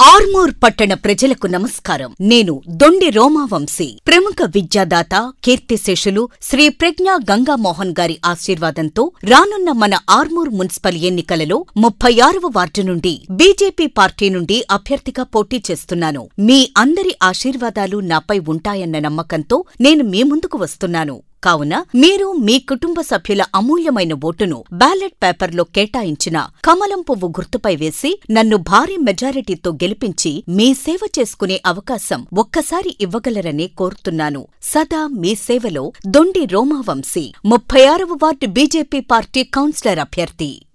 ఆర్మూర్ పట్టణ ప్రజలకు నమస్కారం నేను దొండి రోమావంశీ ప్రముఖ విద్యాదాత కీర్తిశేషులు శ్రీ ప్రజ్ఞా గంగామోహన్ గారి ఆశీర్వాదంతో రానున్న మన ఆర్మూర్ మున్సిపల్ ఎన్నికలలో ముప్పై ఆరవ వార్డు నుండి బీజేపీ పార్టీ నుండి అభ్యర్థిగా పోటీ చేస్తున్నాను మీ అందరి ఆశీర్వాదాలు నాపై ఉంటాయన్న నమ్మకంతో నేను మీ ముందుకు వస్తున్నాను కావున మీరు మీ కుటుంబ సభ్యుల అమూల్యమైన ఓటును బ్యాలెట్ పేపర్లో కేటాయించిన కమలం పువ్వు గుర్తుపై వేసి నన్ను భారీ మెజారిటీతో గెలిపించి మీ సేవ చేసుకునే అవకాశం ఒక్కసారి ఇవ్వగలరని కోరుతున్నాను సదా మీ సేవలో దొండి రోమావంశీ ముప్పై ఆరవ వార్డు బీజేపీ పార్టీ కౌన్సిలర్ అభ్యర్థి